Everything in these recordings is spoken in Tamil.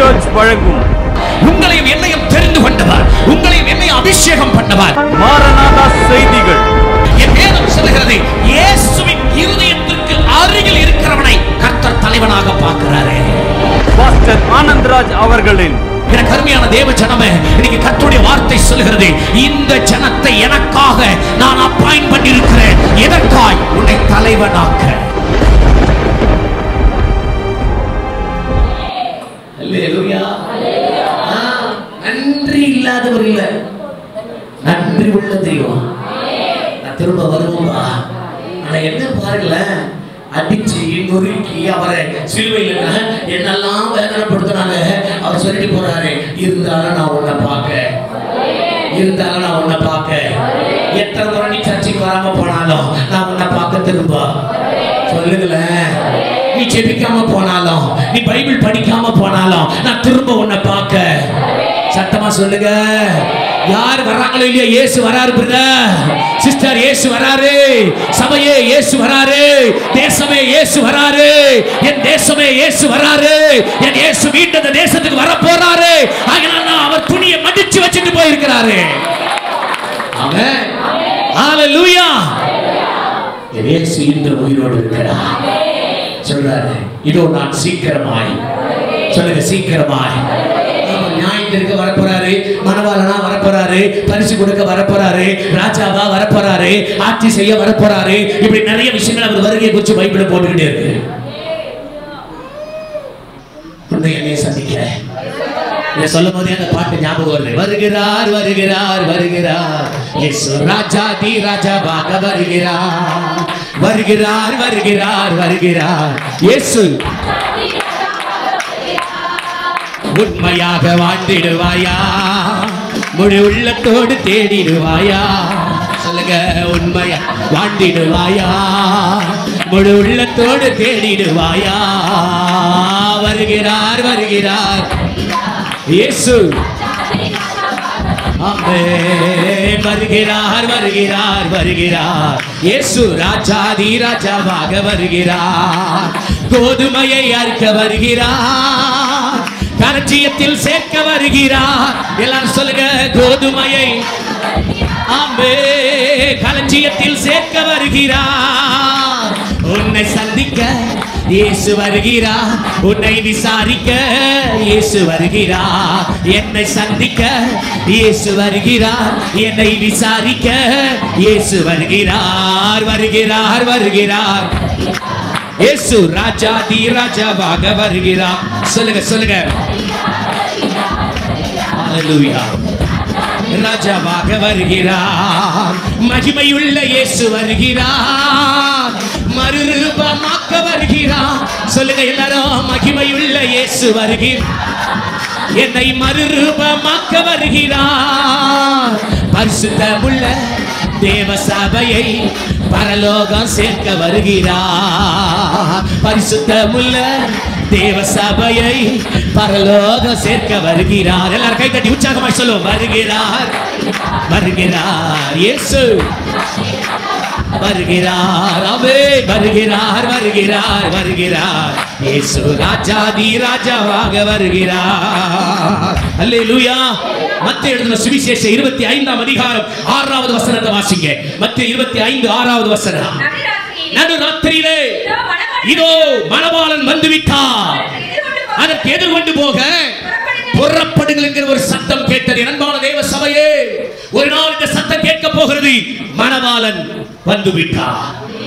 சர்ச் வழங்கும் உங்களையும் என்னையும் தெரிந்து கொண்டவர் உங்களையும் என்னையும் அபிஷேகம் பண்ணவர் மாரநாதா செய்திகள் என் வேதம் சொல்லுகிறது இயேசுவின் இருதயத்திற்கு அருகில் இருக்கிறவனை கர்த்தர் தலைவனாக பார்க்கிறாரே பாஸ்டர் ஆனந்த்ராஜ் அவர்களின் எனக்கு அருமையான தேவ ஜனமே இன்னைக்கு கர்த்தருடைய வார்த்தை சொல்லுகிறது இந்த ஜனத்தை எனக்காக நான் அப்பாயின் பண்ணியிருக்கிறேன் எதற்காய் உன்னை தலைவனாக்க அல்லேலூயா. ஆ, நன்றி இல்லாதவர் இல்ல நன்றி உள்ள தெய்வம் நான் திரும்ப வருவோம்பா ஆனா என்ன பாருங்களேன் அடிச்சு நொறுக்கி அவரை சிலுவையில் என்னெல்லாம் வேதனைப்படுத்தினாங்க அவர் சொல்லிட்டு போறாரு இருந்தாலும் நான் உன்னை பார்க்க இருந்தாலும் நான் உன்னை பார்க்க எத்தனை முறை நீ சர்ச்சைக்கு வராம போனாலும் நான் உன்னை பார்க்க திரும்ப சொல்லுங்களேன் நீ ஜெபிக்காம போனாலும் நீ பைபிள் படிக்காம போனாலும் நான் திரும்ப உன்னை பார்க்க சத்தமா சொல்லுங்க யார் வர்றாங்களோ இல்லையா இயேசு வராரு பிரதர் சிஸ்டர் இயேசு வராரு சபையே இயேசு வராரு தேசமே இயேசு வராரு என் தேசமே இயேசு வராரு என் இயேசு மீண்டும் இந்த தேசத்துக்கு வர போறாரு அதனால தான் அவர் துணியை மடிச்சு வச்சுட்டு போயிருக்கிறாரு ஆமென் ஹalleluya என் இயேசு இன்று உயிரோடு இருக்கிறார் சொல்றாரு இதோ நான் சீக்கிரமாய் சொல்லுங்க சீக்கிரமாய் ஆமா, நியாயத்திற்கு வரப்போறாரு மணவாளனா வரப்போறாரு பரிசு கொடுக்க வரப்போறாரு ராஜாவா வரப்போறாரு ஆட்சி செய்ய வரப்போறாரு இப்படி நிறைய விஷயங்கள் அவர் வருகையை குறித்து பைபிள் போட்டுக்கிட்டே இருக்கு உன்னை என்னைய சந்திக்கிறேன் இதை சொல்லும் போதே அந்த பாட்டு ஞாபகம் வருது வருகிறார் வருகிறார் வருகிறார் இயேசு ராஜா தி ராஜாவாக வருகிறார் வருகிறார் வருகிறார் வருகிறார் இயேசு உண்மையாக வாழ்ந்திடுவாயா முழு உள்ளத்தோடு தேடிடுவாயா சொல்லுங்க உண்மையா வாழ்ந்திடுவாயா முழு உள்ளத்தோடு தேடிடுவாயா வருகிறார் வருகிறார் இயேசு ஆமென். வருகிறார் வருகிறார் வருகிறார் இயேசு ராஜாதி ராஜாவாக வருகிறார் கோதுமையை அறுக்க வருகிறார் களஞ்சியத்தில் சேர்க்க வருகிறார் எல்லாரும் சொல்லுங்க கோதுமையை ஆம்பே களஞ்சியத்தில் சேர்க்க வருகிறார் உன்னை சந்திக்க இயேசு வருகிறார் உன்னை விசாரிக்க இயேசு வருகிறார் என்னை சந்திக்க இயேசு வருகிறார் என்னை விசாரிக்க இயேசு வருகிறார் வருகிறார் வருகிறார் இயேசு ராஜா தி ராஜாவாக வருகிறார் சொல்லுங்க சொல்லுங்க ஹalleluya ராஜாவாக வருகிறார் மகிமையுள்ள இயேசு வருகிறார் மறுரூபமாக்க வருகிறார் சொல்லுங்க எல்லாரும் மகிமையுள்ள இயேசு வருகிறார் என்னை மறுரூபமாக்க வருகிறார் பரிசுத்தமுள்ள தேவ சபையை பரலோகம் சேர்க்க வருகிறார் பரிசுத்தமுள்ள தேவ சபையை பரலோகம் சேர்க்க வருகிறார் எல்லாரும் கை தட்டி உற்சாகமாய் சொல்லுவோம் வருகிறார் வருகிறார் இயேசு வருகிறார் அவே வருகிறார் வருகிறார் வருகிறார் இயேசு ராஜாதி ராஜாவாக வருகிறார் அல்லேலூயா மத்திய எழுதின சுவிசேஷ இருபத்தி ஐந்தாம் அதிகாரம் ஆறாவது வசனத்தை வாசிங்க மத்திய இருபத்தி ஐந்து ஆறாவது வசனம் நடு ராத்திரியிலே இதோ மணவாளன் வந்து விட்டார் அதற்கு எதிர்கொண்டு போக புறப்படுங்கள் என்கிற ஒரு சத்தம் கேட்டது என் அன்பான தேவ சபையே ஒரு நாள் இந்த சத்தம் கேட்க போகிறது மணவாளன் வந்து விட்டார்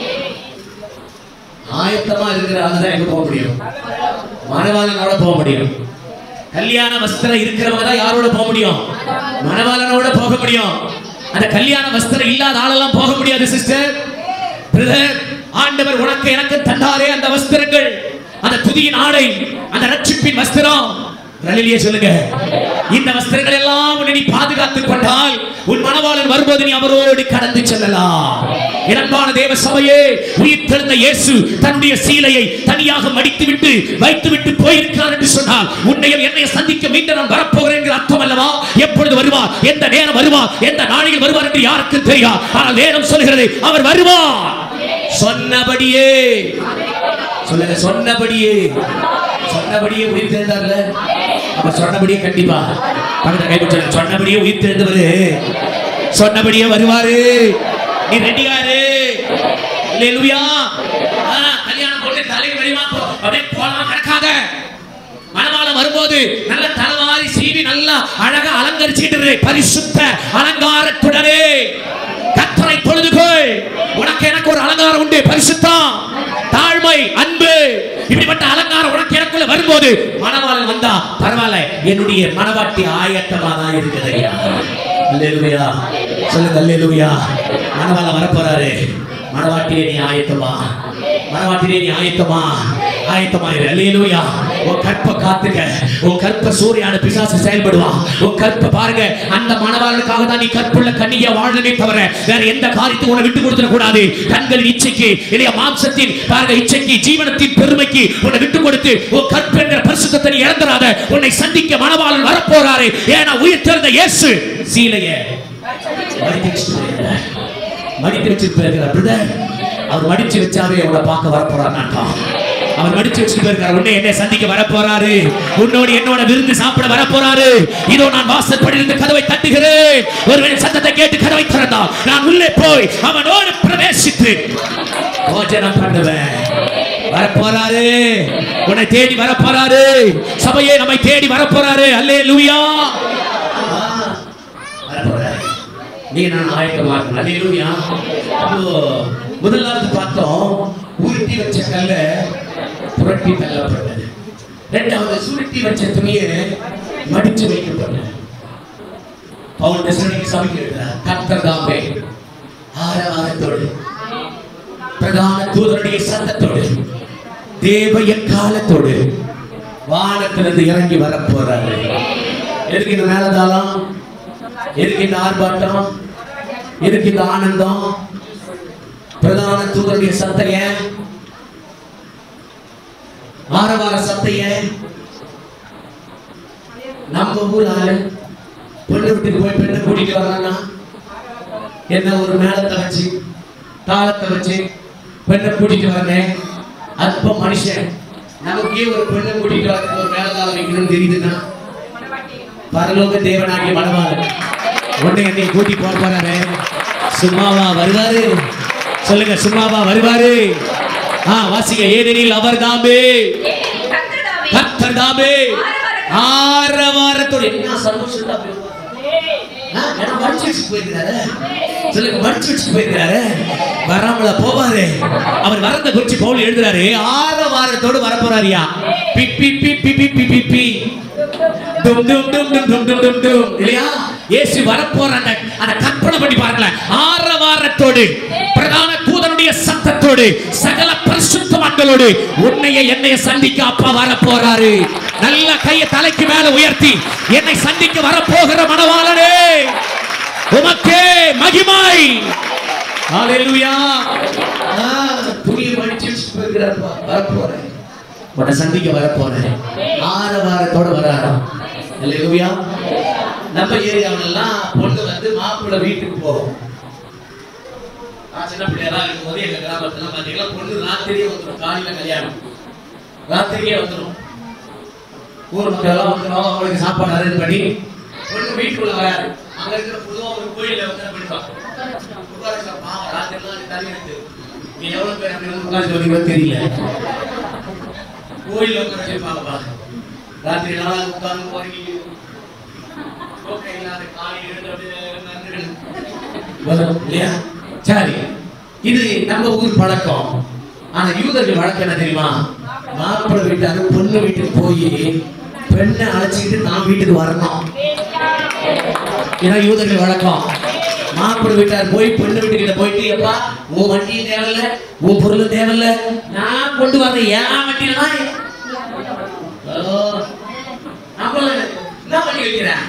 ஆயத்தமா இருக்கிற ஆள் தான் எங்க போக முடியும் மணவாளனோட போக முடியும் கல்யாண வஸ்திரம் இருக்கிறவங்க தான் யாரோட போக முடியும் மணவாளனோட போக முடியும் அந்த கல்யாண வஸ்திரம் இல்லாத ஆளெல்லாம் போக முடியாது சிஸ்டர் பிரதர் ஆண்டவர் உனக்கு எனக்கு தந்தாரே அந்த வஸ்திரங்கள் அந்த துதியின் ஆடை அந்த ரட்சிப்பின் வஸ்திரம் ரலிலியே சொல்லுங்க இந்த வஸ்திரங்கள் எல்லாம் உன்னை நீ பாதுகாத்துக் கொண்டால் உன் மணவாளன் வரும்போது நீ அவரோடு கடந்து செல்லலாம் இரண்டான தேவ சபையே உயிர் தெழுந்த இயேசு தன்னுடைய சீலையை தனியாக மடித்து விட்டு வைத்து விட்டு போயிருக்கிறார் என்று சொன்னால் உன்னையும் என்னை சந்திக்க மீண்டும் நான் வரப்போகிறேன் என்கிற அர்த்தம் அல்லவா எப்பொழுது வருவார் எந்த நேரம் வருவார் எந்த நாளையில் வருவார் என்று யாருக்கும் தெரியாது ஆனால் வேதம் சொல்கிறது அவர் வருவார் சொன்னபடியே சொல்லுங்க சொன்னபடியே சொன்னபடியே உயிர் தெரிந்தார்ல அப்ப சொன்னபடியே கண்டிப்பா பக்கத்துல கை பிடிச்சு சொன்னபடியே உயிர் தெரிந்தவரு சொன்னபடியே வருவாரு நீ ரெடியாரு இல்லையா கல்யாணம் போட்டு தலையில் வெளிமா போ அப்படியே போலாம் கிடக்காத மணவாளம் வரும்போது நல்ல தலைவாரி சீவி நல்லா அழகா அலங்கரிச்சிட்டு பரிசுத்த அலங்காரத்துடனே கத்தரை தொழுதுகொள் உனக்கு எனக்கு ஒரு அலங்காரம் உண்டு பரிசுத்தம் தாழ்மை அன்பு இப்படிப்பட்ட அலங்காரம் உனக்கு எனக்குள்ள வரும்போது மணவாளன் வந்தா பரவாயில்ல என்னுடைய மனவாட்டி ஆயத்தமா தான் இருக்குது ஐயா அல்லேலூயா சொல்லுங்க அல்லேலூயா மணவாளன் வரப்போறாரு மணவாட்டியே நீ ஆயத்தமா மணவாட்டிலே நீ ஆயத்தமா ஆயத்தமாயிரு அல்லேலூயா உன் கற்ப காத்துக்க உன் கற்ப சூரியான பிசாசு செயல்படுவான் உன் கற்ப பாருங்க அந்த மணவாளனுக்காக தான் நீ கற்புள்ள கண்ணிய வாழவே தவிர வேற எந்த காரியத்துக்கு உன்னை விட்டு கொடுத்துட கூடாது கண்களின் இச்சைக்கு இல்லையா மாம்சத்தின் பாருங்க இச்சைக்கு ஜீவனத்தின் பெருமைக்கு உன்னை விட்டு கொடுத்து உன் கற்ப என்கிற பரிசுத்தத்தை நீ இழந்துடாத உன்னை சந்திக்க மணவாளன் வரப்போறாரு ஏன்னா உயிர் திறந்த இயேசு சீலைய மடித்து வச்சுட்டு போயிருக்கிறார். மடித்து வச்சிருப்பாரு பிரதர் அவர் மடிச்சு வச்சாவே உங்களை பார்க்க வரப்போறார் அவர் மடிச்சு வச்சுட்டு போயிருக்காரு உன்னை என்னை சந்திக்க வரப்போறாரு உன்னோடு என்னோட விருந்து சாப்பிட வரப்போறாரு இதோ நான் வாசற்படியிலிருந்து கதவை தட்டுகிறேன் ஒருவன் சத்தத்தை கேட்டு கதவை திறந்தான் நான் உள்ளே போய் அவனோடு பிரவேசித்து போஜனம் பண்ணுவேன் வரப்போறாரு உன்னை தேடி வரப்போறாரு சபையே நம்மை தேடி வரப்போறாரு அல்லே லூயா வரப்போறாரு நீ நான் ஆயத்தமா இருக்கணும் அல்லேலூயா அப்போ முதலாவது பார்த்தோம் உருட்டி வச்ச கல்ல புரட்டி தள்ளப்பட்டது ரெண்டாவது சுருட்டி வச்ச துணியை மடிச்சு வைக்கப்பட்டது பவுல் தெசலோனிக்கு சபைக்கு எழுதுறார் கர்த்தர் தாமே ஆரவாரத்தோடு பிரதான தூதருடைய சத்தத்தோடு தேவ எக்காலத்தோடு வானத்திலிருந்து இறங்கி வரப்போறாரு எதுக்கு இந்த மேலதாளம் எதுக்கு இந்த ஆர்ப்பாட்டம் எதுக்கு இந்த ஆனந்தம் பிரதான தூதருடைய சத்தைய ஆரவார சத்தைய நம்ம ஊர் ஆளு பொண்ணு வீட்டுக்கு போய் பெண்ணை கூட்டிட்டு வரானா என்ன ஒரு மேளத்தை வச்சு தாளத்தை வச்சு பெண்ணை கூட்டிட்டு வரேன் அற்ப மனுஷன் நமக்கே ஒரு பெண்ணை கூட்டிட்டு வர ஒரு மேலதாளம் வைக்கணும்னு தெரியுதுன்னா பரலோக தேவனாகிய மனவாளன் உன்னை என்னை கூட்டி போக போறாரு சும்மாவா வருவாரு சொல்லுங்க சும்மாவா வருவாரு ஆ வாசிங்க ஏனெனில் அவர் தாமே கர்த்தர் தாமே ஆரவாரத்தோடு என்ன சந்தோஷம் மடிச்சு வச்சு போயிருக்கிறாரு சொல்லுங்க மடிச்சு வச்சு போயிருக்கிறாரு வராமல போவாரு அவர் வரத குறிச்சு பவுல் எழுதுறாரு ஆரவாரத்தோடு வரப்போறாரியா பி பி பி பி பி பி பி பி டும் டும் டும் டும் டும் டும் டும் டும் இல்லையா இயேசு வரப்போற அந்த அந்த கற்பனை பண்ணி பாருங்களேன் ஆரவாரத்தோடு பிரதான தூதனுடைய சத்தத்தோடு சகல பரிசுத்தவான்களோடு உன்னைய என்னைய சந்திக்க அப்பா வரப்போறாரு நல்ல கையை தலைக்கு மேல உயர்த்தி என்னை சந்திக்க வரப்போகிற மனவாளனே உமக்கே மகிமை ஹalleluya ஆ துணியை மடிச்சு வச்சுட்டு போயிருக்கிறார் வரப்போறேன் உன்னை சந்திக்க வரப்போறேன் ஆரவாரத்தோட வராராம் ஹalleluya நம்ம ஏரியாவிலலாம் பொண்ணு வந்து மாப்பிள்ளை வீட்டுக்கு போகும் நான் சின்ன பிள்ளையா இருக்கும்போது எங்க கிராமத்துல பாத்தீங்கன்னா பொண்ணு ராத்திரியே வந்துடும் காலையில கல்யாணம் ராத்திரியே வந்துடும் ஊர் மக்கள் எல்லாம் வந்துடும் அவங்களுக்கு சாப்பாடு அரேஞ்ச் பண்ணி பொண்ணு வீட்டுக்குள்ள வராது அங்க இருக்கிற பொதுவா ஒரு கோயில்ல வந்து என்ன பண்ணிப்பாங்க உட்கார வச்சா பாவம் ராத்திரிலாம் நீ தண்ணி எடுத்து நீ எவ்வளவு பேர் அப்படி வந்து உட்காந்து சொல்றீங்களோ தெரியல கோயில்ல உட்கார வச்சிருப்பாங்கப்பா ராத்திரி நாளாக உட்கார்ந்து போறீங்க ஓகே இல்லாத காலை எழுந்து அப்படியே நடந்துக்கிட்டு. வரும் இல்லையா சரி இது நம்ம ஊர் பழக்கம் ஆனா யூதர்கள் வழக்கம் என்ன தெரியுமா மாப்பிள்ளை வீட்டாரு பொண்ணு வீட்டுக்கு போய் பெண்ணை அழைச்சிக்கிட்டு நான் வீட்டுக்கு வரணும் இதான் யூதர்கள் வழக்கம் மாப்பிள்ளை வீட்டார் போய் பெண்ணு வீட்டுக்கிட்ட போயிட்டு எப்பா உன் வண்டியும் தேவையில்ல உன் பொருளும் தேவையில்ல நான் கொண்டு வரேன் என் வண்டியில தான் ஹலோ நம்மள என்ன பண்ணி வைக்கிறேன்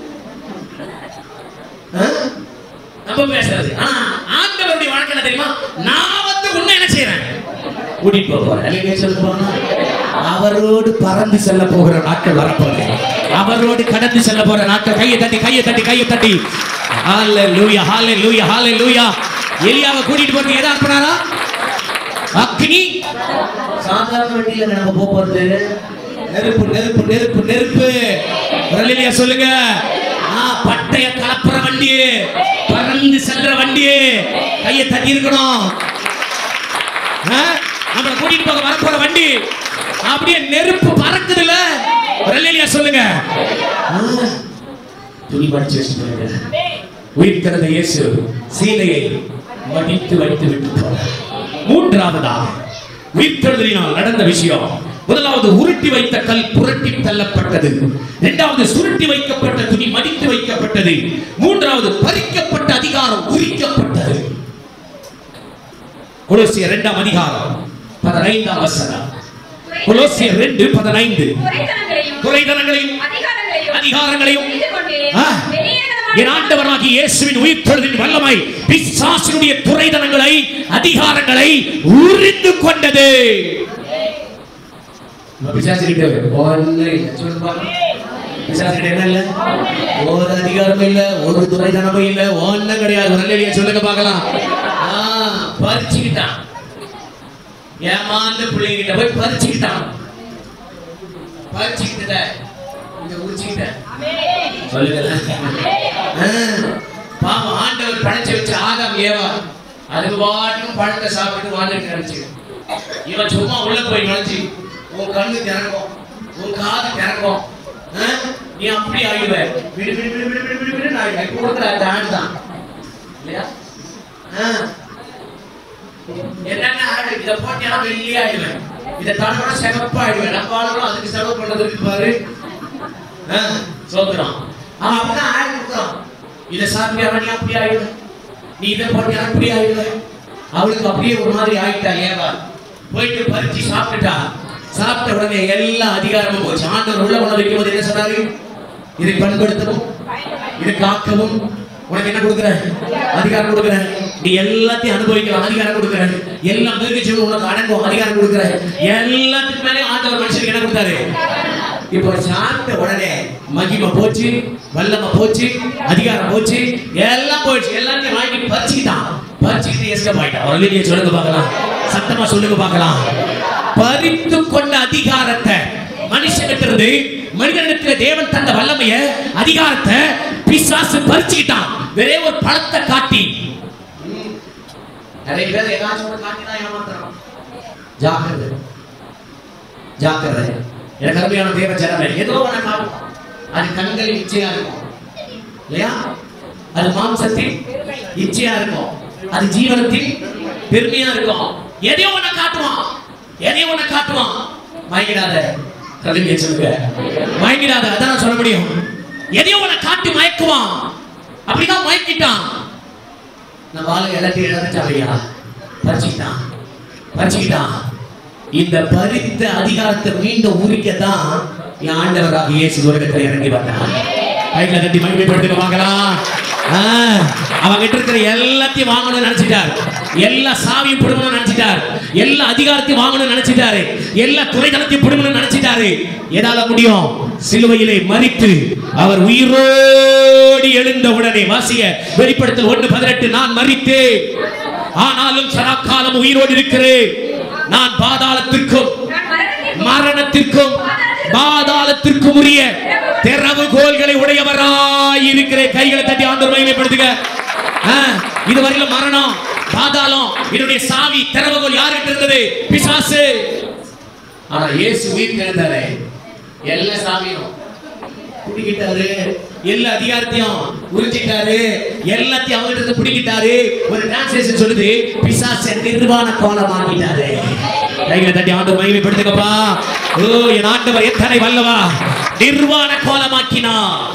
ஆ? நம்ம பேசுறது ஆனா ஆண்டவருடைய வாழ்க்கை என்ன தெரியுமா நான் வந்து உன்னை என்ன செய்யறேன் கூட்டிட்டு போக போறேன் இல்லைங்க சொல்ல போனா அவரோடு பறந்து செல்ல போகிற நாட்கள் வரப்போகுது அவரோடு கடந்து செல்ல போற நாட்கள் கையை தட்டி கையை தட்டி கையை தட்டி ஹாலே லூயா ஹாலே லூயா ஹாலே லூயா எலியாவை கூட்டிட்டு போறது எதா அனுப்புனாரா அக்னி சாதாரண வண்டியில நம்ம போக போறது நெருப்பு நெருப்பு நெருப்பு நெருப்பு வரலையா சொல்லுங்க ஆ, பட்டய கலப்புற வண்டி பறந்து செல்ற வண்டி கையை தட்டி இருக்கணும் ஆ, நம்மளை கூட்டிட்டு போக வரப்போற வண்டி அப்படியே நெருப்பு பறக்குதுல வரலையா சொல்லுங்க ஆ, துணி மடிச்சு வச்சுட்டு உயிர் திறந்த இயேசு சீலையை மடித்து வைத்து விட்டு போனார் மூன்றாவதா உயிர் தெழுதலினால் நடந்த விஷயம் முதலாவது உருட்டி வைத்த கல் புரட்டி தள்ளப்பட்டது இரண்டாவது சுருட்டி வைக்கப்பட்ட துணி மடித்து வைக்கப்பட்டது மூன்றாவது பறிக்கப்பட்ட அதிகாரம் உரிக்கப்பட்டது கொலோசியர் இரண்டாம் அதிகாரம் பதினைந்தாம் வசனம் கொலோசியர் ரெண்டு பதினைந்து துரைத்தனங்களையும் துரைதனங்களையும் அதிகாரங்களையும் அதிகாரங்களையும் தெரிந்துகொண்டு ஆ, என் ஆண்டவராகிய இயேசுவின் உயிர்த்தெழுதின் வல்லமை பிசாசினுடைய துறைதனங்களை அதிகாரங்களை உரிந்து கொண்டது பிசாசுகிட்ட ஒண்ணு இல்ல. சொல்லுங்க பாக்கலாம். பிசாசுகிட்ட என்ன இல்ல ஒரு அதிகாரமும் இல்ல ஒரு துறைதனமும் இல்ல ஒண்ணும் கிடையாது ஒரு இல்லையா சொல்லுங்க பார்க்கலாம் ஆ, பறிச்சுக்கிட்டான் ஏமாந்த பிள்ளைகிட்ட போய் பறிச்சுக்கிட்டான் பறிச்சுக்கிட்ட இங்க உரிச்சுக்கிட்ட சொல்லுங்க ஆ, பாவம் ஆண்டவர் படைச்சு வச்ச ஆதாம் ஏவா அதுக்கு பாட்டுக்கும் பழத்தை சாப்பிட்டு வாழ்ந்துட்டு நினைச்சு இவன் சும்மா உள்ள போய் நினைச்சு உன் கண்ணு திறக்கும் உன் காது திறக்கும் ஆ, நீ அப்படி ஆயிடுவ விடு விடு விடு விடு விடு விடு விடு நான் எனக்கு கொடுக்குற அந்த ஆடு தான் இல்லையா ஆ. என்னென்ன ஆடு இதை போட்டியா வெள்ளி ஆயிடுவேன் இதை தடவை சிகப்பா ஆயிடுவேன் நம்ம ஆளுங்களும் அதுக்கு செலவு பண்றது இருக்கு பாரு ஆ, சோத்துறான் அவன் அப்படிதான் ஆடு கொடுக்குறான் இதை சாப்பிட்டியா நீ அப்படி ஆயிடுவ நீ இதை போட்டியா அப்படி ஆயிடுவ அவளுக்கு அப்படியே ஒரு மாதிரி ஆயிட்டா ஏவா போயிட்டு பறிச்சு சாப்பிட்டுட்டா சாப்பிட்ட உடனே எல்லா அதிகாரமும் போச்சு ஆண்டவர் உள்ள உணவு வைக்கும் போது என்ன சொன்னாரு இதை பண்படுத்தவும் இதை காக்கவும் உனக்கு என்ன கொடுக்குறேன் அதிகாரம் கொடுக்குறேன் நீ எல்லாத்தையும் அனுபவிக்கலாம் அதிகாரம் கொடுக்குறேன் எல்லா மிருகஜீவன் உனக்கு அடங்கும் அதிகாரம் கொடுக்குறேன் எல்லாத்துக்கு மேலே ஆண்டவர் மனுஷனுக்கு என்ன கொடுத்தாரு இப்போ சாப்பிட்ட உடனே மகிமை போச்சு வல்லமை போச்சு அதிகாரம் போச்சு எல்லாம் போச்சு எல்லாத்தையும் வாங்கி பறிச்சுக்கிட்டான் பறிச்சுக்கிட்டு எஸ்கப் ஆயிட்டான் ஒரு நீங்க சொல்லுங்க பார்க்கலாம் சத்தமா சொல்லுங்க பார்க்கலாம் பறித்து கொண்ட அதிகாரத்தை மனுஷனிடத்துல இருந்து மனிதனிடத்துல தேவன் தந்த வல்லமைய அதிகாரத்தை பிசாசு பறிச்சுக்கிட்டான் ஒரே ஒரு பழத்தை காட்டி நிறைய பேர் ஏதாச்சும் ஒன்று காட்டி தான் ஏமாத்துறோம் ஜாக்கிரதை ஜாக்கிரதை எனக்கு அருமையான தேவ ஜனமே ஏதோ ஒன்று காணும் அது கண்களில் இச்சையா இருக்கும் இல்லையா அது மாம்சத்தில் இச்சையா இருக்கும் அது ஜீவனத்தில் பெருமையா இருக்கும் எதையோ ஒண்ணு காட்டுவான் எதையோ ஒண்ணு காட்டுவான் மயங்கிடாத கல்வியை சொல்லுங்க மயங்கிடாத அதான் நான் சொல்ல முடியும் எதையோ ஒண்ணு காட்டி மயக்குவான் அப்படிதான் மயக்கிட்டான் நம்ம ஆளுங்க எல்லாத்தையும் இழந்துட்டாவையா பறிச்சுக்கிட்டான் பறிச்சுக்கிட்டான் இந்த பறித்த அதிகாரத்தை மீண்டும் உரிக்கத்தான் என் ஆண்டவராக இயேசு உலகத்தில் இறங்கி வந்தான் கைகளை தட்டி மகிமைப்படுத்துங்க பார்க்கலாம் ஆ, அவங்கிட்ட இருக்கிற எல்லாத்தையும் வாங்கணும்னு நினைச்சிட்டார் எல்லா சாவியும் பிடுங்கணும்னு நினைச்சிட்டார் எல்லா அதிகாரத்தையும் வாங்கணும்னு நினைச்சிட்டாரு எல்லா துறைதளத்தையும் பிடுங்கணும்னு நினைச்சிட்டாரு எதால முடியும் சிலுவையிலே மறித்து அவர் உயிரோடு எழுந்த உடனே வாசிய வெளிப்படுத்தல் ஒன்று பதினெட்டு நான் மறித்தேன் ஆனாலும் சராக்காலம் உயிரோடு இருக்கிறேன் நான் பாதாளத்திற்கும் மரணத்திற்கும் பாதாளத்திற்கும் உரிய திறவுகோல்களை உடையவராய் இருக்கிறேன் கைகளை தட்டி ஆண்டவர் மகிமைப்படுத்துக ஆ, இதுவரையில மரணம் பாதாளம் இதனுடைய சாவி திறவுகோல் யார்கிட்ட இருந்தது பிசாசு ஆனா இயேசு உயிர் திறந்தாரு எல்லா சாவியும் பிடிக்கிட்டாரு எல்லா அதிகாரத்தையும் உறிஞ்சிட்டாரு எல்லாத்தையும் அவங்ககிட்ட இருந்து பிடிக்கிட்டாரு ஒரு டிரான்ஸ்லேஷன் சொல்லுது பிசாச நிர்வாண கோலமாக்கிட்டாரு கைகளை தட்டி ஆண்டு மகிமைப்படுத்துங்கப்பா ஓ என் ஆண்டவர் எத்தனை வல்லவா நிர்வாண கோலமாக்கினா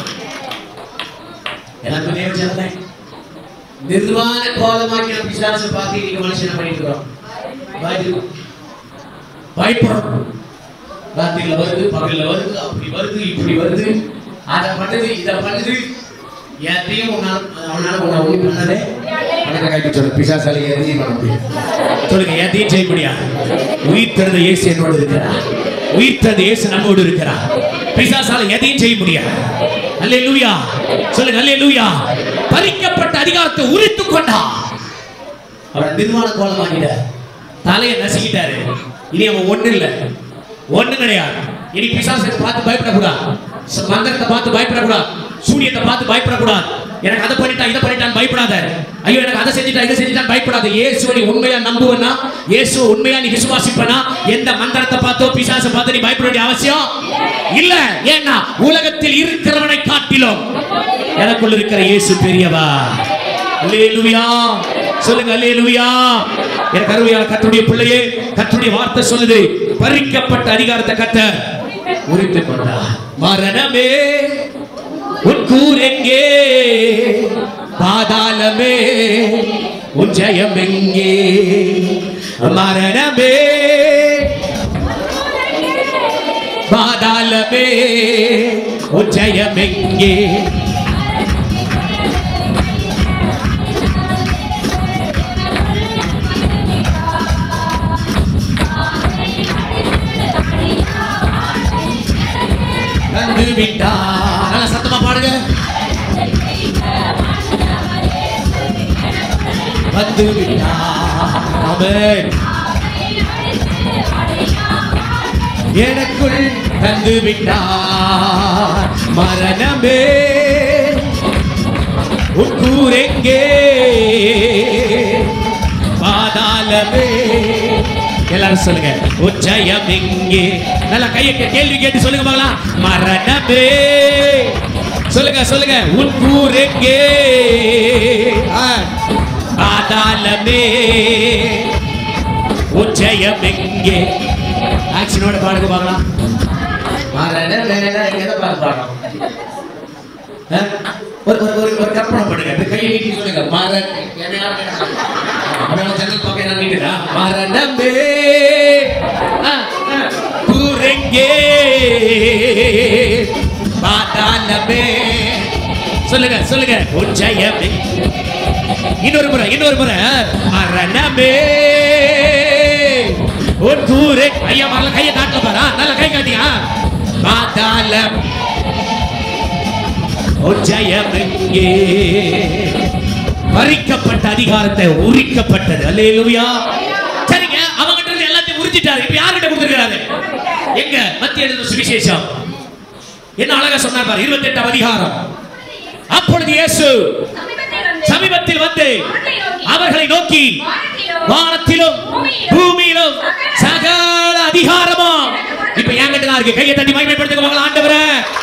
எனக்கு தேவச்சேர்ந்தேன் நிர்வாண கோலமாக்கின பிசாசு பார்த்து இன்னைக்கு மனுஷனை பண்ணிட்டு இருக்கிறோம் பயந்து- பயப்படுறோம் ராத்திரில வருது பகல்ல வருது அப்படி வருது இப்படி வருது அதை பண்ணுது இதை பண்ணுது எதையும் உன்னால அவனால உன்னை ஒண்ணு பண்ணதே பணத்தை கைட்டு சொல்லு பிசாசாலி எதையும் பண்ண முடியும் சொல்லுங்க எதையும் செய்ய முடியாது உயிர் திறந்த இயேசு என்னோடு இருக்கிறார் உயிர் திறந்த இயேசு நம்மோடு இருக்கிறார் பிசாசால எதையும் செய்ய முடியாது அல்லேலூயா சொல்லுங்க அல்லேலூயா பறிக்கப்பட்ட அதிகாரத்தை உரித்துக் கொண்டான் அவரை நிர்வாண கோலமாக்கிட்டார் தலையை நசுக்கிட்டாரு இனி அவன் ஒண்ணு இல்ல ஒண்ணு கிடையாது இனி பிசாசத்தை பார்த்து பயப்படக்கூடாது ச- மந்திரத்தை பார்த்து பயப்படக்கூடாது சூரியத்தை பார்த்து பயப்படக்கூடாது எனக்கு அதை பண்ணிட்டா இதை பண்ணிட்டான் பயப்படாத ஐயோ எனக்கு அதை செஞ்சுட்டா இதை செஞ்சுட்டான் பயப்படாத இயேசுவை நீ உண்மையா நம்புவனா இயேசு உண்மையா நீ விசுவாசிப்பனா எந்த மந்திரத்தை பார்த்தோ பிசாசை பார்த்து நீ பயப்பட வேண்டிய அவசியம் இல்ல ஏன்னா உலகத்தில் இருக்கிறவனை காட்டிலும் எனக்குள்ள இருக்கிற இயேசு பெரியவா அல்லேலூயா சொல்லுங்க அல்லேலூயா எனக்கு அருமையான கர்த்தருடைய பிள்ளையே கர்த்தருடைய வார்த்தை சொல்லுது பறிக்கப்பட்ட அதிகாரத்தை கத்த உரித்து கொண்டார் மரணமே உன் கூரெங்கே பாதாளமே உன் ஜெயம் எங்கே மரணமே பாதாளமே உன் ஜெயம் எங்கே வந்து விட்டா நல்லா சத்தமா பாடுங்க வந்து விட்டா ஆமென் எனக்குள் தந்து விட்டார் மரணமே உட்கூரெங்கே பாதாளமே எல்லாரும் சொல்லுங்க உச்சயம் எங்கே நல்லா கையை கே- கேள்வி கேட்டு சொல்லுங்க பார்க்கலாம் மரணமே சொல்லுங்க சொல்லுங்க உட்கூர் எங்கே ஆ. பாதாளமே உச்சயம் எங்கே ஆக்ஷனோட பாடுங்க பார்க்கலாம் மரணமே எதை பார்த்து பாடணும் ஆ? ஒரு ஒரு ஒரு ஒரு கற்பனை பண்ணுங்க இந்த கையை நீட்டி சொல்லுங்க மரண அவன் ஜன்னல் பக்கம் என்ன நீட்டுடா மரணமே ஆ, ஆ. கூரெங்கே பாதாளமே சொல்லுங்க சொல்லுங்க உச்சயமே இன்னொரு முறை இன்னொரு முறை மரணமே ஒரு கூரை ஐயா மரல கையை காட்டல பாரா நல்ல கை காட்டியா பாதாளம் ஜெயம் எங்கே பறிக்கப்பட்ட அதிகாரத்தை உரிக்கப்பட்டது அல்லேலூயா சரிங்க அவங்கிட்ட இருந்து எல்லாத்தையும் உரிச்சிட்டாரு இப்ப யார்கிட்ட கொடுத்திருக்காரு எங்க மத்திய எழுதின சுவிசேஷம் என்ன அழகா சொன்னார் பாரு இருபத்தி எட்டாம் அதிகாரம் அப்பொழுது இயேசு சமீபத்தில் வந்து அவர்களை நோக்கி வானத்திலும் பூமியிலும் சகல அதிகாரமும் இப்ப என்கிட்ட தான் இருக்கு கையை தட்டி மகிமைப்படுத்துங்க ஆண்டவரே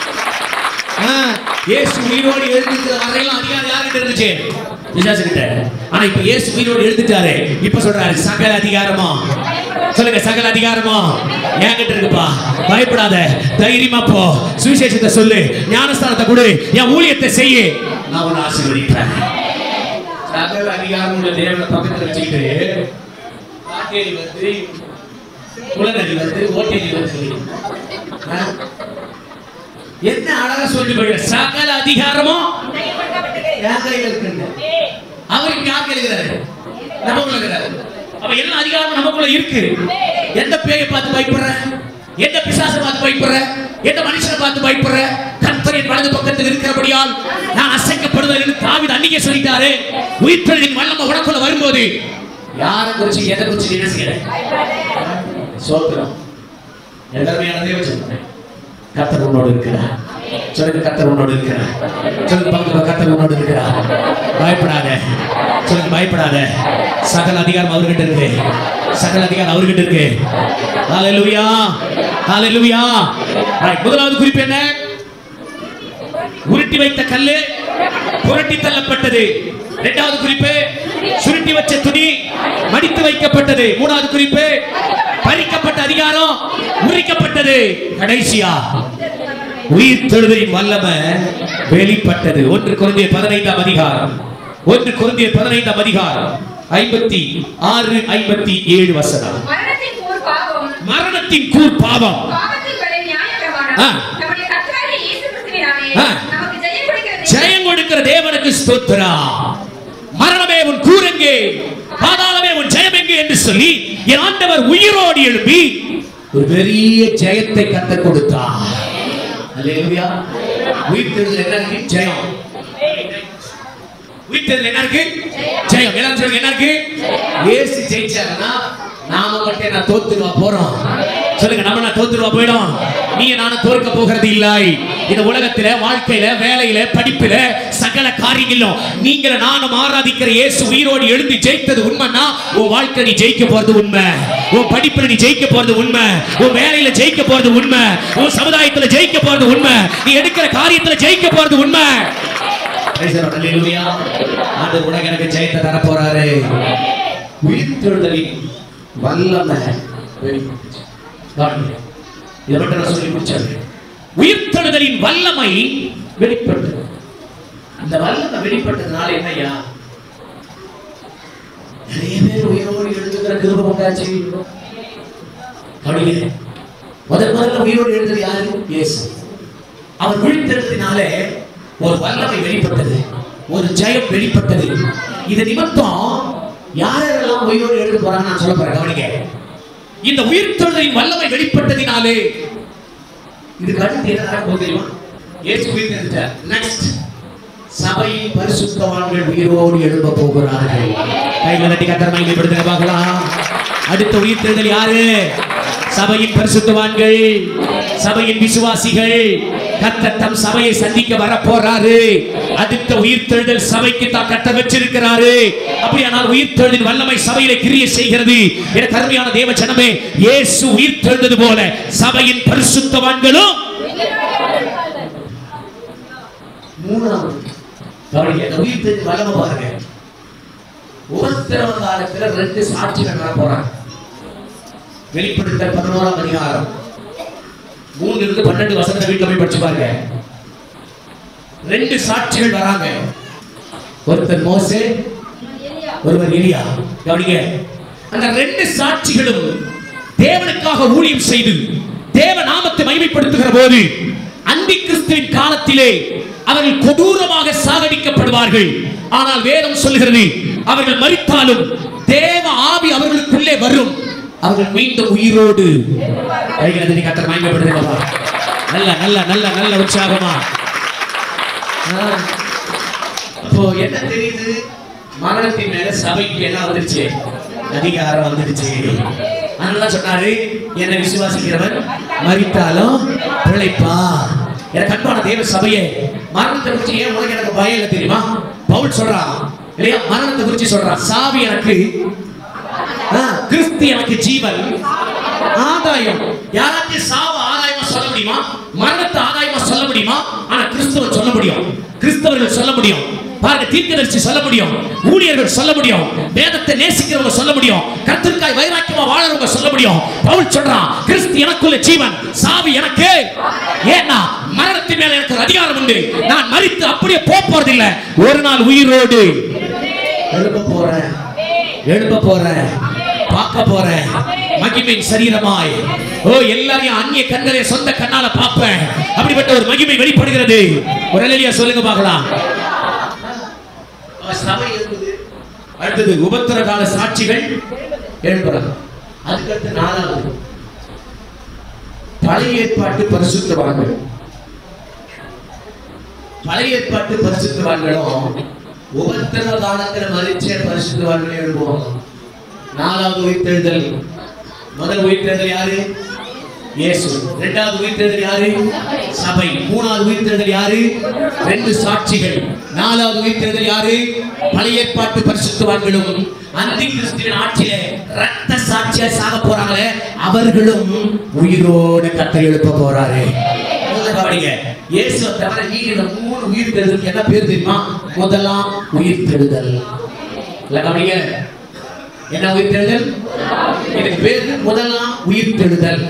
ஆ, இயேசு உயிரோடு எழுந்திருக்கிற வரையிலும் அதிகாரம் யார்கிட்ட இருந்துச்சு பிசாசு கிட்ட ஆனா இப்ப இயேசு உயிரோடு எழுந்துட்டாரு இப்ப சொல்றாரு சகல அதிகாரமா சொல்லுங்க சகல அதிகாரமா என்கிட்ட இருக்குப்பா பயப்படாத தைரியமா போ சுவிசேஷத்தை சொல்லு ஞானஸ்தானத்தை கொடு என் ஊழியத்தை செய்யு நான் உன்னை ஆசீர்வதிப்பேன் சகல அதிகாரம் உள்ள தேவனை பக்கத்துல வச்சுக்கிட்டு காட்டேரி வந்து குளநதி வந்து ஓட்டேரி வந்து ஆ? என்ன அழகா சொல்லி போய் சகல அதிகாரமும் என் கையில இருக்குங்க அவருக்கு யார் எழுதுறாரு நமக்குள்ள இருக்கிறாரு அப்ப எல்லா அதிகாரமும் நமக்குள்ள இருக்கு எந்த பேயை பார்த்து பயப்படுற எந்த பிசாசை பார்த்து பயப்படுற எந்த மனுஷனை பார்த்து பயப்படுற கர்த்தரின் வலது பக்கத்தில் இருக்கிறபடியால் நான் அசைக்கப்படுவேன் என்று தாவீது அன்னைக்கே சொல்லிட்டாரு உயிர்த்தலின் வல்லமை உனக்குள்ள வரும்போது யாரை குறிச்சு எதை குறிச்சு நீ என்ன செய்யற சோத்திரம் எல்லாருமே அதே வச்சிருக்கேன் கத்தர் உன்னோடு இருக்கிறார் சொல்லுங்க கத்தர் உன்னோடு இருக்கிறார் சொல்லுங்க பக்கத்துல கத்தர் உன்னோடு இருக்கிறார் பயப்படாத சொல்லுங்க பயப்படாத சகல அதிகாரம் அவர்கிட்ட இருக்கு சகல அதிகாரம் அவர்கிட்ட இருக்கு ஹalleluya ஹalleluya ரைட் முதலாவது குறிப்பு என்ன உருட்டி வைத்த கல்லு புரட்டி தள்ளப்பட்டது இரண்டாவது குறிப்பு சுருட்டி வச்ச துணி மடித்து வைக்கப்பட்டது மூணாவது குறிப்பு பறிக்கப்பட்ட அதிகாரம் உரிக்கப்பட்டது கடைசியா உயிர் தொழுதலின் வல்லமை வெளிப்பட்டது ஒன்று குழந்தைய பதினைந்தாம் அதிகாரம் ஒன்று குழந்தைய பதினைந்தாம் அதிகாரம் ஐம்பத்தி ஆறு ஐம்பத்தி ஏழு வசனம் மரணத்தின் கூர் பாவம் மரணத்தின் கூர் பாவம் பாவத்தின் விலை நியாயப்பிரமாணம் ஆ. நம்முடைய கர்த்தராகிய இயேசு கிறிஸ்துவினாலே ஆ. நமக்கு ஜெயம் கொடுக்கிற ஜெயம் கொடுக்கிற தேவனுக்கு ஸ்தோத்திரா மரணமே உன் கூரெங்கே பாதாளமே உன் ஜெயம் எங்கே என்று சொல்லி என் ஆண்டவர் உயிரோடு எழுப்பி ஒரு பெரிய ஜெயத்தை கத்த கொடுத்தார் அல்லேலூயா உயிர்த்தெழுதல் என்ன இருக்கு ஜெயம் உயிர்த்தெழுதல் என்ன இருக்கு ஜெயம் எல்லாரும் சொல்லுங்க என்ன இருக்கு இயேசு ஜெயிச்சாருன்னா நாம மட்டும் நான் தோத்துருவா போறோம் சொல்லுங்க நம்ம நான் தோத்துருவா போயிடும் நீ நானும் தோற்க போகிறது இல்லை இந்த உலகத்துல வாழ்க்கையில வேலையில படிப்புல சகல காரியங்களிலும் நீங்கள நானும் ஆராதிக்கிற இயேசு உயிரோடு எழுந்து ஜெயித்தது உண்மைன்னா உன் வாழ்க்கை நீ ஜெயிக்க போறது உண்மை உன் படிப்புல நீ ஜெயிக்க போறது உண்மை உன் வேலையில ஜெயிக்க போறது உண்மை உன் சமுதாயத்துல ஜெயிக்க போறது உண்மை நீ எடுக்கிற காரியத்துல ஜெயிக்க போறது உண்மை Praise the Lord. Hallelujah. ஆண்டவர் உனக்கு எனக்கு ஜெயத்தை தர போறாரு உயிர்த்தெழுதலின் வல்லமை வெளிப்பட்டுச்சு. கவனிங்க. இதை மட்டும் நான் சொல்லி முடிச்சாரு உயிர்த்தெழுதலின் வல்லமை வெளிப்பட்டது அந்த வல்லமை வெளிப்பட்டதுனால என்னய்யா நிறைய பேர் உயிரோடு எழுதுகிற கிருபம் உண்டாச்சு கவனிங்க. முதல் முதல்ல உயிரோடு எழுதுறது யாரு இயேசு அவர் விழித்தெழுதினாலே ஒரு வல்லமை வெளிப்பட்டது ஒரு ஜெயம் வெளிப்பட்டது இது நிமித்தம் யாரெல்லாம் உயிரோடு எழுத போறாங்க நான் சொல்ல போறேன் கவனிங்க இந்த உயிர்த்தெழுதலின் வல்லமை வெளிப்பட்டதினாலே இதுக்கு அடுத்து என்ன நடக்க போகுது தெரியுமா இயேசு உயிர்த்தெழுந்தார் நெக்ஸ்ட் சபையின் பரிசுத்தவான்கள் உயிரோடு எழும்ப போகிறார்கள் கைகளை தட்டி கத்தர் மகிமைப்படுத்துங்க பார்க்கலாம் அடுத்த உயிர்த்தெழுதல் யாரு சபையின் பரிசுத்தவான்கள் சபையின் விசுவாசிகள் கத்தர் தம் சபையை சந்திக்க வர போறாரு அடுத்த உயிர்த்தெழுதல் சபைக்கு தான் கத்த வச்சிருக்கிறாரு அப்படியானால் உயிர்த்தெழுதின் வல்லமை சபையில கிரிய செய்கிறது என கருமையான தேவ ஜனமே இயேசு உயிர்த்தெழுந்தது போல சபையின் பரிசுத்தவான்களும் மூணாவது கவனிங்க இந்த உயிர்த்தெழுதின் வல்லமை பாருங்க உபத்திரவ காலத்துல ரெண்டு சாட்சிகள் வர போறாங்க வெளிப்படுத்தல் பதினோராம் அதிகாரம் மூணுல இருந்து பன்னெண்டு வசனத்தை வீட்டுல போய் படிச்சு பாருங்க ரெண்டு சாட்சிகள் வராங்க ஒருத்தர் மோசே ஒருவர் எலியா கவனிங்க அந்த ரெண்டு சாட்சிகளும் தேவனுக்காக ஊழியம் செய்து தேவ நாமத்தை மகிமைப்படுத்துகிற போது அந்தி கிறிஸ்துவின் காலத்திலே அவர்கள் கொடூரமாக சாகடிக்கப்படுவார்கள் ஆனால் வேதம் சொல்கிறது அவர்கள் மரித்தாலும் தேவ ஆவி அவர்களுக்குள்ளே வரும் அவர்கள் மீண்டும் உயிரோடு கைகளை தட்டி கத்தர் மகிமைப்படுத்துகிறவா நல்ல நல்ல நல்ல நல்ல உற்சாகமா ஆ. அப்போ என்ன தெரியுது மரணத்தின் மேல சபைக்கு என்ன வந்துருச்சு அதிகாரம் வந்துருச்சு அதனால சொன்னாரு என்னை விசுவாசிக்கிறவன் மரித்தாலும் பிழைப்பா எனக்கு அன்பான தேவ சபையே மரணத்தை குறிச்சு ஏன் உனக்கு எனக்கு பயம் இல்லை தெரியுமா பவுல் சொல்றான் இல்லையா மரணத்தை குறிச்சு சொல்றான் சாவி எனக்கு ஆ, கிறிஸ்து எனக்கு ஜீவன் ஆதாயம் யாராச்சும் சாவ ஆதாயமா சொல்ல முடியுமா மரணத்தை ஆதாயமா சொல்ல முடியுமா ஆனா கிறிஸ்துவர் சொல்ல முடியும் கிறிஸ்தவர்கள் சொல்ல முடியும் பாருங்க தீர்க்கதரிசி சொல்ல முடியும் ஊழியர்கள் சொல்ல முடியும் வேதத்தை நேசிக்கிறவங்க சொல்ல முடியும் கர்த்தருக்காய் வைராக்கியமா வாழறவங்க சொல்ல முடியும் பவுல் சொல்றான் கிறிஸ்து எனக்குள்ள ஜீவன் சாவி எனக்கு ஏன்னா மரணத்தின் மேல எனக்கு ஒரு அதிகாரம் உண்டு நான் மரித்து அப்படியே போக போறதில்லை ஒரு நாள் உயிரோடு எழுப்ப போறேன் எழுப்ப போறேன் பார்க்க போறேன் மகிமையின் சரீரமாய் ஓ எல்லாரையும் அந்நிய கண்களை சொந்த கண்ணால பார்ப்பேன் அப்படிப்பட்ட ஒரு மகிமை வெளிப்படுகிறது ஒரு அலையியா சொல்லுங்க பார்க்கலாம் சபை இருக்குது அடுத்தது உபத்திர கால சாட்சிகள் எழுப்புறாங்க அதுக்கடுத்து நாலாவது பழைய ஏற்பாட்டு பரிசுத்தவான்கள் பழைய ஏற்பாட்டு பரிசுத்தவான்களும் உபத்திர காலத்துல மறிச்ச பரிசுத்தவான்களை எழுப்புவாங்க நாலாவது உயிர்த்தெழுதல் முதல் உயிர்த்தெழுதல் யாரு இயேசு இரண்டாவது உயிர்த்தெழுதல் யாரு சபை மூணாவது உயிர்த்தெழுதல் யாரு ரெண்டு சாட்சிகள் நாலாவது உயிர்த்தெழுதல் யாரு பழைய ஏற்பாட்டு பரிசுத்தவான்களும் அந்தி கிறிஸ்துவின் ஆட்சியில ரத்த சாட்சியா சாக போறாங்களே அவர்களும் உயிரோட கத்தை எழுப்ப போறாரு முதல்ல கவனிங்க இயேசுவை தவிர நீங்க இந்த மூணு உயிர்த்தெழுதலுக்கு என்ன பேர் தெரியுமா முதலாம் உயிர்த்தெழுதல் இல்ல கவனிங்க என்ன உயிர்த்தெழுதல் இதுக்கு பேரு முதலாம் உயிர்த்தெழுதல்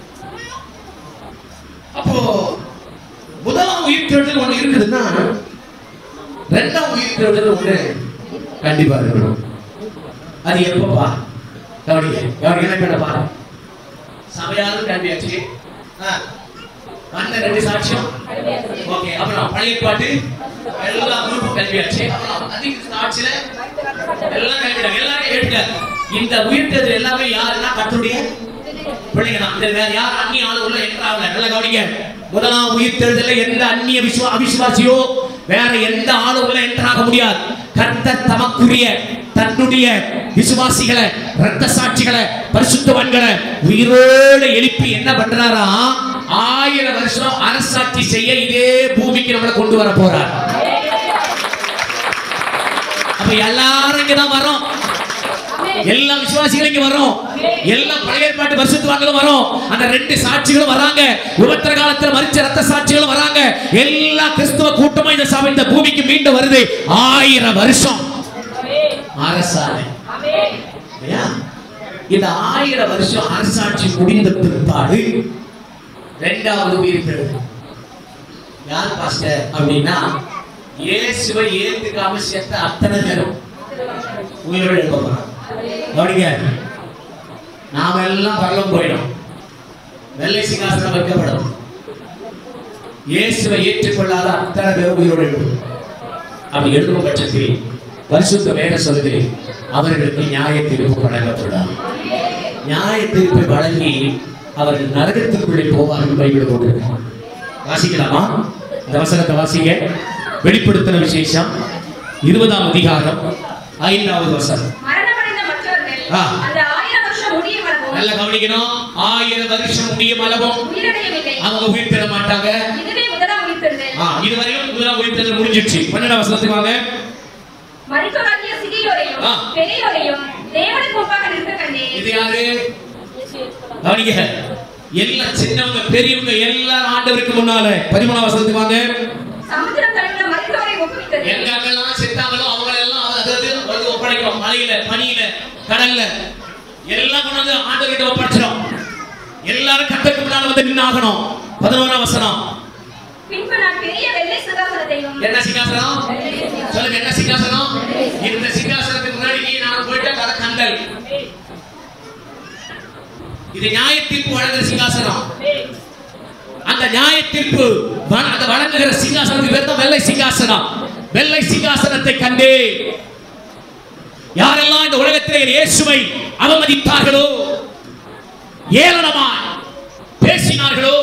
அப்போ முதலாம் உயிர்த்தெழுதல் ஒண்ணு இருக்குதுன்னா ரெண்டாம் உயிர்த்தெழுதல் ஒண்ணு கண்டிப்பா இருக்கணும் அது எப்பப்பா கவனிங்க கவனிங்க என்ன பண்ண பாரு சபையாரும் கல்வியாச்சு அந்த ரெண்டு சாட்சியம் ஓகே அப்புறம் பழைய பாட்டு எல்லா குரூப்பும் கல்வியாச்சு அப்புறம் அதிக சாட்சியில எல்லாம் கைவிடாங்க எல்லாரும் கேட்டுட்டாங்க இந்த உயிர்த்தது எல்லாமே யாருன்னா கர்த்தருடைய பிள்ளைங்க தான் இதுல வேற யார் அந்நிய ஆளு உள்ள என்றாவல நல்லா கவனிங்க முதலாம் உயிர்த்தெழுதல எந்த அந்நிய விசுவா அவிசுவாசியோ வேற எந்த ஆளு உள்ள என்றாக முடியாது கர்த்தர் தமக்குரிய தன்னுடைய விசுவாசிகளை ரத்த சாட்சிகளை பரிசுத்தவான்களை உயிரோடு எழுப்பி என்ன பண்றாரா ஆயிரம் வருஷம் அரசாட்சி செய்ய இதே பூமிக்கு நம்மளை கொண்டு வர போறார் அப்ப எல்லாரும் இங்கதான் வரோம் எல்லா விசுவாசிகளும் இங்க வரும் எல்லா பழைய ஏற்பாட்டு பரிசுத்தவான்களும் வரும் அந்த ரெண்டு சாட்சிகளும் வராங்க உபத்திர காலத்துல மரிச்ச ரத்த சாட்சிகளும் வராங்க எல்லா கிறிஸ்துவ கூட்டமும் இந்த சபை இந்த பூமிக்கு மீண்டும் வருது ஆயிரம் வருஷம் அரசாணை இல்லையா? இந்த ஆயிரம் வருஷம் அரசாட்சி முடிந்த பிற்பாடு இரண்டாவது உயிர்த்தெழுது யார் பாஸ்டர் அப்படின்னா இயேசுவை ஏத்துக்காம செத்த அத்தனை பேரும் உயிரோடு எழுப்ப போறாங்க கவனிங்க நாம எல்லாம் பரலம் போயிடும் வெள்ளை சிங்காசனம் வைக்கப்படும் இயேசுவை ஏற்றுக்கொள்ளாத அத்தனை பேரும் உயிரோடு எழுப்பும் அப்படி எழுதும் பட்சத்தில் பரிசுத்த வேத சொல்லுது அவர்களுக்கு நியாய தீர்ப்பு வழங்கப்படும் நியாய தீர்ப்பை வழங்கி அவர்கள் நரகத்துக்குள்ளே போவார்கள் பைபிள் போட்டு வாசிக்கலாமா இந்த வசனத்தை வாசிங்க வெளிப்படுத்தின விசேஷம் இருபதாம் அதிகாரம் ஐந்தாவது வசனம் மரணமடைந்த மற்றவர்கள் ஆ. அந்த ஆயிரம் வருஷம் முடியும் அளவும் நல்லா கவனிக்கணும் ஆயிரம் வருஷம் முடிய அளவும் உயிரிழக்கவில்லை அவங்க உயிர் பெற மாட்டாங்க இதுவே முதலாம் உயிர்த்தெழுதல் ஆ, இதுவரையும் முதலாம் உயிர் பெறுதல் முடிஞ்சிடுச்சு பன்னெண்டாம் வசனத்துக்கு வாங்க மரித்தோராகிய சிறியோரையும் ஆ. பெரியோரையும் தேவனுக்கு ஒப்பாக நிற்க கண்டேன் இது யாரு கவனிக்க எல்லாம் சின்னவங்க பெரியவங்க எல்லாம் ஆண்டவருக்கு முன்னால பதிமூணாம் வசனத்துக்கு வாங்க சமுத்திரம் தன்னுள்ள மரித்தோரை ஒப்புவித்தது எங்க அங்கெல்லாம் செத்தாங்களோ அவங்க எல்லாம் அதாவது வந்து ஒப்படைக்கிறோம் மலையில பனியில கடல்ல எல்லாம் கொண்டு வந்து ஆண்டவர்கிட்ட ஒப்படைச்சிடும் எல்லாரும் கத்தருக்கு முன்னால வந்து நின்று ஆகணும் பதினோராம் வசனம் பின்பு நான் பெரிய வெள்ளை சிங்காசனத்தையும் என்ன சிங்காசனம் சொல்லுங்க என்ன சிங்காசனம் இந்த சிங்காசனத்துக்கு முன்னாடி நீ நான் போயிட்ட கதை கண்டல் இது நியாய தீர்ப்பு வழங்குற சிங்காசனம் அந்த நியாய தீர்ப்பு வ- அந்த வழங்குகிற சிங்காசனத்துக்கு பேர் தான் வெள்ளை சிங்காசனம் வெள்ளை சிங்காசனத்தை கண்டே யாரெல்லாம் இந்த உலகத்திலே இயேசுவை அவமதித்தார்களோ ஏளனமாய் பேசினார்களோ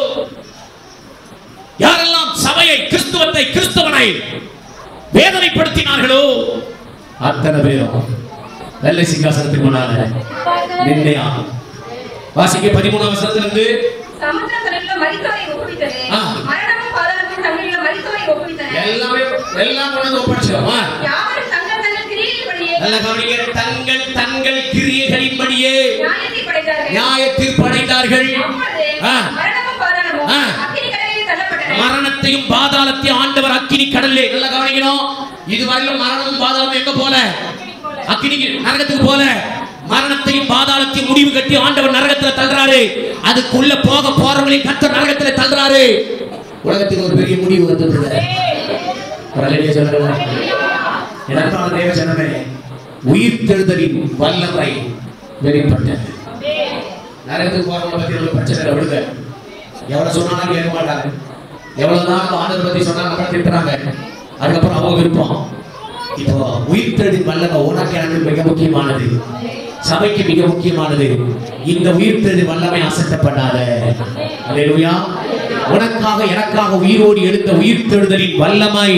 யாரெல்லாம் சபையை கிறிஸ்துவத்தை கிறிஸ்தவனை வேதனைப்படுத்தினார்களோ அத்தனை பேரும் வெள்ளை சிங்காசனத்துக்கு முன்னால நின்றே ஆகும் வாசிக்க பதிமூணாம் வசனத்திலிருந்து சமுத்திரம் தன்னுள்ள மரித்தோரை ஒப்புவித்தது ஆ. மரணமும் பாதாளமும் தன்னுள்ள மரித்தோரை ஒப்புவித்தன எல்லாமே எல்லாம் கொண்டு வந்து ஒப்படைச்சிடும் ஆ. யாவரும் தங்கள் தங்கள் கிரியைகளின்படியே நல்ல கவனிங்க தங்கள் தங்கள் கிரியைகளின்படியே நியாயத்தை படைத்தார்கள் நியாய தீர்ப்பு அடைந்தார்கள் அப்பொழுது ஆ. மரணமும் பாதாளமும் ஆ. அக்கினி கடலில் தள்ளப்பட்டன மரணத்தையும் பாதாளத்தையும் ஆண்டவர் அக்கினி கடல்லே நல்லா கவனிக்கணும் இதுவரையிலும் மரணமும் பாதாளமும் எங்க போல அக்கினிக்கு நரகத்துக்கு போல மரணத்தையும் பாதாளத்தையும் முடிவு கட்டி ஆண்டவர் நரகத்துல தள்ளுறாரு அதுக்குள்ள போக போறவங்களையும் கத்த நரகத்துல தள்ளுறாரு உலகத்துக்கு ஒரு பெரிய முடிவு வந்துருக்குது வரலையே சொல்லுங்க எனக்கான தேவ ஜனமே உயிர் தெழுதலின் வல்லமை வெளிப்பட்டது நரகத்துக்கு போறவங்க பத்தி ஒரு பிரச்சனை விடுங்க எவ்வளவு சொன்னாலும் கேட்க மாட்டாங்க எவ்வளவு நாள் ஆண்டவர் பத்தி சொன்னாலும் அப்புறம் திட்டுறாங்க அதுக்கப்புறம் அவங்க விருப்பம் இப்போ உயிர்த்தெழுதின் வல்லமை உனக்கு எனக்கு மிக முக்கியமானது சபைக்கு மிக முக்கியமானது இந்த உயிர்த்தெழுதி வல்லமை அசட்டப்படாத அல்லேலூயா உனக்காக எனக்காக உயிரோடு எழுந்த உயிர்த்தெழுதலின் வல்லமை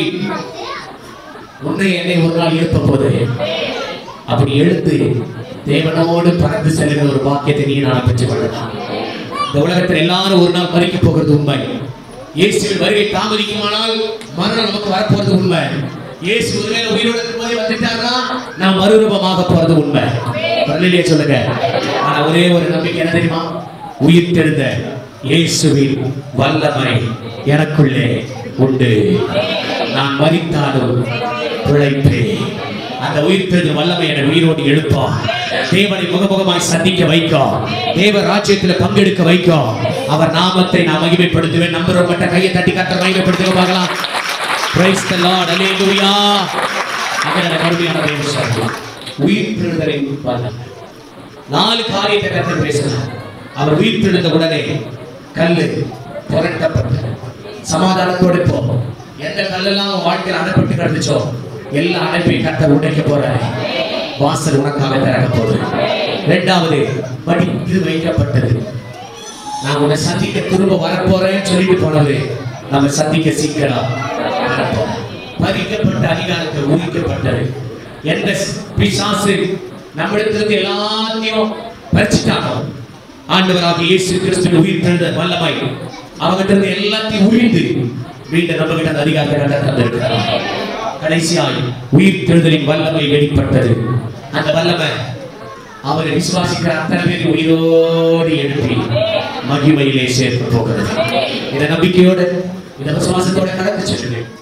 உன்னை என்னை ஒரு நாள் எழுப்ப போது அப்படி எழுந்து தேவனோடு பறந்து செல்லுகிற ஒரு பாக்கியத்தை நீ நான் பெற்றுக் கொள்ளலாம் இந்த உலகத்தில் எல்லாரும் ஒரு நாள் மறிக்க போகிறது உண்மை இயேசுவின் வருகை தாமதிக்குமானால் மரணம் நமக்கு வரப்போறது உண்மை இயேசு ஒருவேளை உயிரோடு இருக்கும்போதே வந்துட்டாருன்னா நாம் மறுரூபமாக போறது உண்மை வரலையே சொல்லுங்க ஆனா ஒரே ஒரு நம்பிக்கை என்ன தெரியுமா உயிர் தெழுந்த இயேசுவின் வல்லமை எனக்குள்ளே உண்டு நான் மறித்தாலும் பிழைப்பேன் அந்த உயிர்த்தெழுந்த வல்லமை என உயிரோடு எழுப்போம் தேவனை முகமுகமாய் சந்திக்க வைக்கும் தேவ ராஜ்யத்தில் பங்கெடுக்க வைக்கும் அவர் நாமத்தை நான் மகிமைப்படுத்துவேன் நம்பர் மட்டும் கையை தட்டி கத்தர் மகிமைப்படுத்துக பார்க்கலாம் பிரைஸ் தி லார்ட் ஹalleluya அங்கே கருமையான தேவ சபை உயிர்த்தெழுதலின் வல்லமை நாலு காரியத்தை கத்தர் பேசினார் அவர் உயிர்த்தெழுந்த உடனே கல்லு புரட்டப்பட்டது சமாதானத்தோடு போ எந்த கல்லெல்லாம் உன் வாழ்க்கையில் அடைப்பட்டு கிடந்துச்சோ எல்லா அடைப்பையும் கத்தர் உடைக்க போறாரு வாசல் உனக்காக திறக்க போகுது இரண்டாவது படித்து வைக்கப்பட்டது நான் உன்னை சந்திக்க திரும்ப வரப்போறேன்னு சொல்லிட்டு போனது நம்ம சந்திக்க சீக்கிரம் வரப்போறோம். பறிக்கப்பட்ட அதிகாரத்தை உரிக்கப்பட்டது எந்த பிசாசு நம்மிடத்திலிருந்து எல்லாத்தையும் பறிச்சுட்டானோ ஆண்டவராக இயேசு கிறிஸ்துவின் உயிர் தெழுந்த வல்லமை அவங்கிட்ட இருந்து எல்லாத்தையும் உரிந்து மீண்டும் நம்ம கிட்ட அந்த அதிகாரத்தை கட்ட தந்திருக்கிறார் கடைசியாய் உயிர் தெழுதலின் வல்லமை வெளிப்பட்டது அந்த வல்லமை அவரை விசுவாசிக்கிற அத்தனை பேர் உயிரோடு எழுப்பி மகிமையிலே சேர்த்து போகிறது இந்த நம்பிக்கையோடு இந்த விசுவாசத்தோட கடந்து செல்லுங்கள்